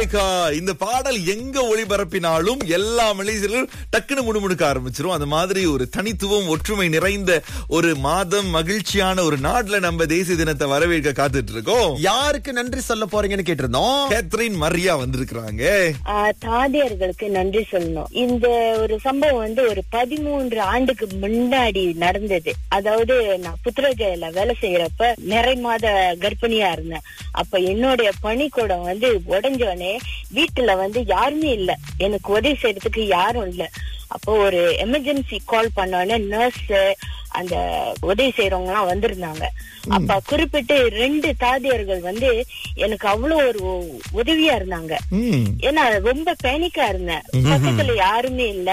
ரேகா இந்த பாடல் எங்க ஒளிபரப்பினாலும் எல்லா மலேசியர்களும் டக்குன்னு முணுமுணுக்க ஆரம்பிச்சிரும் அந்த மாதிரி ஒரு தனித்துவம் ஒற்றுமை நிறைந்த ஒரு மாதம் மகிழ்ச்சியான ஒரு நாட்டுல நம்ம தேசிய தினத்தை வரவேற்க காத்துட்டு இருக்கோம் யாருக்கு நன்றி சொல்ல போறீங்கன்னு கேட்டிருந்தோம் கேத்ரின் மரியா வந்திருக்கிறாங்க ஆஹ் தாதியர்களுக்கு நன்றி சொல்லணும் இந்த ஒரு சம்பவம் வந்து ஒரு பதிமூன்று ஆண்டுக்கு முன்னாடி நடந்தது அதாவது நான் புத்திரஜயில வேலை செய்யறப்ப நிறை மாத கர்ப்பிணியா இருந்தேன் அப்ப என்னுடைய பணிக்கூடம் வந்து உடஞ்சோடனே வீட்டுல வந்து யாருமே இல்ல எனக்கு உதவி செய்யறதுக்கு யாரும் இல்ல அப்போ ஒரு எமர்ஜென்சி கால் பண்ணோடனே நர்ஸ் அந்த உதவி செய்யறவங்க எல்லாம் வந்திருந்தாங்க அப்ப குறிப்பிட்டு ரெண்டு தாதியர்கள் வந்து எனக்கு அவ்வளவு ஒரு உதவியா இருந்தாங்க ம். ஏன்னா ரொம்ப பேனிக்கா இருந்தேன் பக்கத்துல யாருமே இல்ல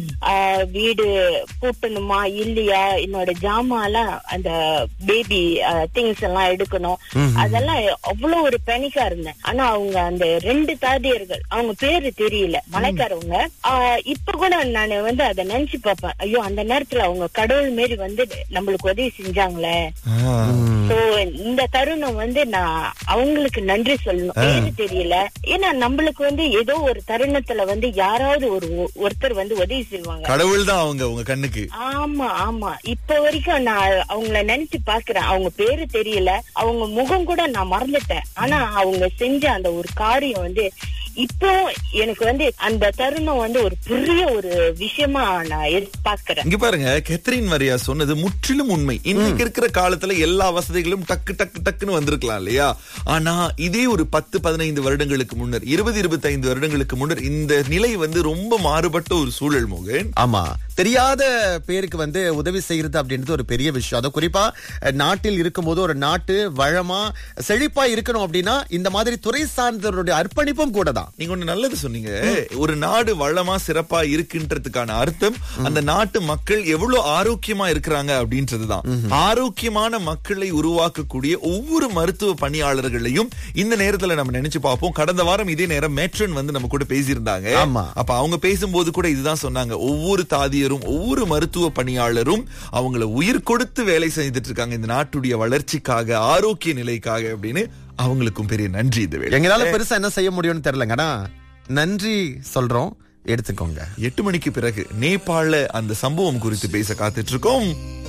ஆஹ் வீடு பூட்டணுமா இல்லையா என்னோட ஜாமான்லாம் அந்த பேபி திங்ஸ் எல்லாம் எடுக்கணும் அதெல்லாம் அவ்வளவு ஒரு பேனிக்கா இருந்தேன் ஆனா அவங்க அந்த ரெண்டு தாதியர்கள் அவங்க பேரு தெரியல மலைக்காரவங்க ஆஹ் இப்ப கூட நான் வந்து அதை நினைச்சு பார்ப்பேன் ஐயோ அந்த நேரத்துல அவங்க கடவுள் மாரி வந்து நம்மளுக்கு உதவி செஞ்சாங்களே ஆ. சோ இந்த தருணம் வந்து நான் அவங்களுக்கு நன்றி சொல்லணும் பேரு தெரியல ஏன்னா நம்மளுக்கு வந்து ஏதோ ஒரு தருணத்துல வந்து யாராவது ஒரு ஒருத்தர் வந்து உதவி செய்வாங்க கடவுள் தான் அவங்க உங்க கண்ணுக்கு ஆமா ஆமா இப்ப வரைக்கும் நான் அவங்கள நினைச்சு பாக்குறேன் அவங்க பேரு தெரியல அவங்க முகம் கூட நான் மறந்துட்டேன் ஆனா அவங்க செஞ்ச அந்த ஒரு காரியம் வந்து இப்போ எனக்கு வந்து அந்த தருணம் வந்து ஒரு பெரிய ஒரு விஷயமா நான் எதிர்பார்க்கிறேன் இங்க பாருங்க கெத்ரின் மரியா சொன்னது முற்றிலும் உண்மை இன்னைக்கு இருக்கிற காலத்துல எல்லா வசதிகளும் டக்கு டக்கு டக்குன்னு வந்திருக்கலாம் இல்லையா ஆனா இதே ஒரு பத்து பதினைந்து வருடங்களுக்கு முன்னர் இருபது இருபத்தைந்து வருடங்களுக்கு முன்னர் இந்த நிலை வந்து ரொம்ப மாறுபட்ட ஒரு சூழல் மோகன் ஆமா தெரியாத பேருக்கு வந்து உதவி செய்யறது அப்படின்றது ஒரு பெரிய விஷயம் அது குறிப்பா அஹ், நாட்டில் இருக்கும்போது ஒரு நாட்டு வளமா செழிப்பா இருக்கணும் அப்படின்னா இந்த மாதிரி துறை சார்ந்தவருடைய அர்ப்பணிப்பும் கூட தான் நீங்க ஒண்ணு நல்லது சொன்னீங்க ஒரு நாடு வளமா சிறப்பா இருக்குன்றதுக்கான அர்த்தம் அந்த நாட்டு மக்கள் எவ்வளவு ஆரோக்கியமா இருக்கிறாங்க அப்படின்றதுதான் ஆரோக்கியமான மக்களை உருவாக்கக்கூடிய ஒவ்வொரு மருத்துவ பணியாளர்களையும் இந்த நேரத்துல நம்ம நினைச்சு பார்ப்போம் கடந்த வாரம் இதே நேரம் மேட்ரன் வந்து நம்ம கூட பேசியிருந்தாங்க ஆமா. அப்ப அவங்க பேசும்போது கூட இதுதான் சொன்னாங்க ஒவ்வொரு தாதியரும் ஒவ்வொரு மருத்துவ பணியாளரும் அவங்கள உயிர் கொடுத்து வேலை செஞ்சுட்டு இருக்காங்க இந்த நாட்டுடைய வளர்ச்சிக்காக ஆரோக்கிய நிலைக்காக அப்படின்னு அவங்களுக்கும் பெரிய நன்றி இந்த வேலை எங்களால பெருசா என்ன செய்ய முடியும்னு தெரியலங்க ஆனா நன்றி சொல்றோம் எடுத்துக்கோங்க எட்டு மணிக்கு பிறகு நேபாள அந்த சம்பவம் குறித்து பேச காத்துட்டு இருக்கோம்